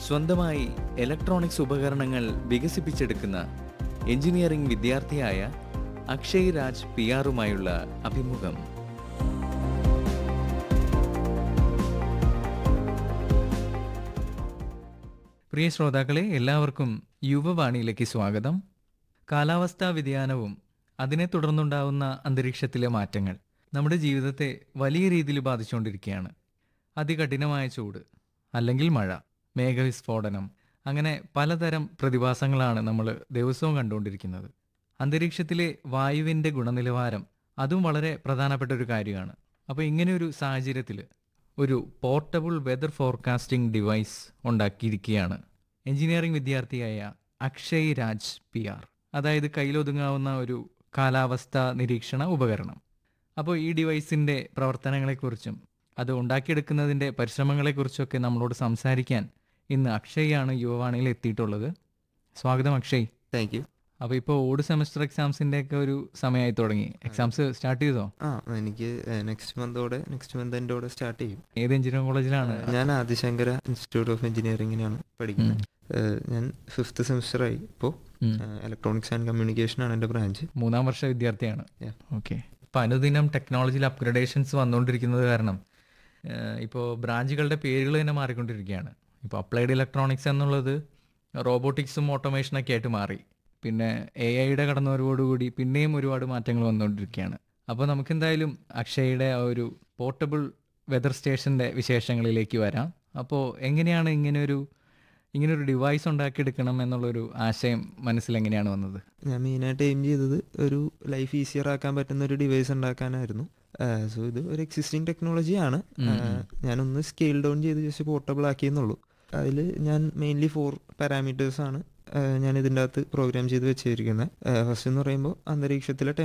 സ്വന്തമായി ഇലക്ട്രോണിക്സ് ഉപകരണങ്ങൾ വികസിപ്പിച്ചെടുക്കുന്ന എഞ്ചിനീയറിംഗ് വിദ്യാർത്ഥിയായ അക്ഷയ് രാജ് പി ആറുമായുള്ള അഭിമുഖം പ്രിയ ശ്രോതാക്കളെ എല്ലാവർക്കും യുവവാണിയിലേക്ക് സ്വാഗതം കാലാവസ്ഥാ വ്യതിയാനവും അതിനെ തുടർന്നുണ്ടാവുന്ന അന്തരീക്ഷത്തിലെ മാറ്റങ്ങൾ നമ്മുടെ ജീവിതത്തെ വലിയ രീതിയിൽ ബാധിച്ചുകൊണ്ടിരിക്കുകയാണ് അതികഠിനമായ ചൂട് അല്ലെങ്കിൽ മഴ മേഘവിസ്ഫോടനം അങ്ങനെ പലതരം പ്രതിഭാസങ്ങളാണ് നമ്മൾ ദിവസവും കണ്ടുകൊണ്ടിരിക്കുന്നത് അന്തരീക്ഷത്തിലെ വായുവിൻ്റെ ഗുണനിലവാരം അതും വളരെ പ്രധാനപ്പെട്ട ഒരു കാര്യമാണ് അപ്പോൾ ഇങ്ങനെയൊരു സാഹചര്യത്തിൽ ഒരു പോർട്ടബിൾ വെതർ ഫോർകാസ്റ്റിംഗ് ഡിവൈസ് ഉണ്ടാക്കിയിരിക്കുകയാണ് എഞ്ചിനീയറിംഗ് വിദ്യാർത്ഥിയായ അക്ഷയ് രാജ് പി ആർ അതായത് കയ്യിലൊതുങ്ങാവുന്ന ഒരു കാലാവസ്ഥ നിരീക്ഷണ ഉപകരണം അപ്പോൾ ഈ ഡിവൈസിൻ്റെ പ്രവർത്തനങ്ങളെക്കുറിച്ചും അത് ഉണ്ടാക്കിയെടുക്കുന്നതിൻ്റെ പരിശ്രമങ്ങളെക്കുറിച്ചൊക്കെ നമ്മളോട് സംസാരിക്കാൻ ഇന്ന് അക്ഷയാണ് യുവവാണിയിൽ എത്തിയിട്ടുള്ളത് സ്വാഗതം അക്ഷയ് താങ്ക് യു അപ്പോൾ ഇപ്പോൾ ഓട് സെമസ്റ്റർ എക്സാംസിൻ്റെ ഒക്കെ ഒരു സമയമായി തുടങ്ങി എക്സാംസ് സ്റ്റാർട്ട് ചെയ്തോ ആ എനിക്ക് നെക്സ്റ്റ് മന്തോടെ നെക്സ്റ്റ് മന്ത് എൻ്റെോടെ സ്റ്റാർട്ട് ചെയ്യും ഏത് എഞ്ചിനീയറിംഗ് കോളേജിലാണ് ഞാൻ ആദിശങ്കര ഇൻസ്റ്റിറ്റ്യൂട്ട് ഓഫ് എഞ്ചിനീയറിംഗിനാണ് പഠിക്കുന്നത് ഏഹ് ഞാൻ ഫിഫ്ത്ത് സെമിസ്റ്ററായി ഇപ്പോൾ ഉം. ഇലക്ട്രോണിക്സ് ആൻഡ് കമ്മ്യൂണിക്കേഷൻ ആണ് എൻ്റെ ബ്രാഞ്ച് മൂന്നാം വർഷ വിദ്യാർത്ഥിയാണ് Yeah. ഓക്കെ ഇപ്പം അനുദിനം ടെക്നോളജിയിൽ അപ്ഗ്രഡേഷൻസ് വന്നുകൊണ്ടിരിക്കുന്നത് കാരണം ഇപ്പോൾ ബ്രാഞ്ചുകളുടെ പേരുകൾ തന്നെ മാറിക്കൊണ്ടിരിക്കുകയാണ് ഇപ്പോൾ അപ്ലൈഡ് ഇലക്ട്രോണിക്സ് എന്നുള്ളത് റോബോട്ടിക്സും ഓട്ടോമേഷനൊക്കെ ആയിട്ട് മാറി പിന്നെ എ ഐയുടെ കടന്നുവരവോടുകൂടി പിന്നെയും ഒരുപാട് മാറ്റങ്ങൾ വന്നുകൊണ്ടിരിക്കുകയാണ് അപ്പോൾ നമുക്കെന്തായാലും അക്ഷയയുടെ ആ ഒരു പോർട്ടബിൾ വെതർ സ്റ്റേഷൻ്റെ വിശേഷങ്ങളിലേക്ക് വരാം അപ്പോൾ എങ്ങനെയാണ് ഇങ്ങനെ ഒരു ഇങ്ങനെ ഒരു ഡിവൈസ് ഉണ്ടാക്കിയെടുക്കണം എന്നുള്ളൊരു ആശയം മനസ്സിൽ എങ്ങനെയാണ് വന്നത് ഞാൻ മെയിനായിട്ട് എയിം ചെയ്തത് ഒരു ലൈഫ് ഈസിയർ ആക്കാൻ പറ്റുന്ന ഒരു ഡിവൈസ് ഉണ്ടാക്കാനായിരുന്നു സോ ഇത് ഒരു എക്സിസ്റ്റിംഗ് ടെക്നോളജിയാണ് ഞാനൊന്ന് സ്കെയിൽ ഡൗൺ ചെയ്ത് ജസ്റ്റ് പോർട്ടബിൾ ആക്കിയെന്നുള്ളൂ അതിൽ ഞാൻ മെയിൻലി ഫോർ പാരാമീറ്റേഴ്സ് ആണ് ഞാൻ ഇതിൻ്റെ അകത്ത് പ്രോഗ്രാം ചെയ്ത് വെച്ചിരിക്കുന്നത് ഫസ്റ്റ് എന്ന് പറയുമ്പോൾ അന്തരീക്ഷത്തിലെ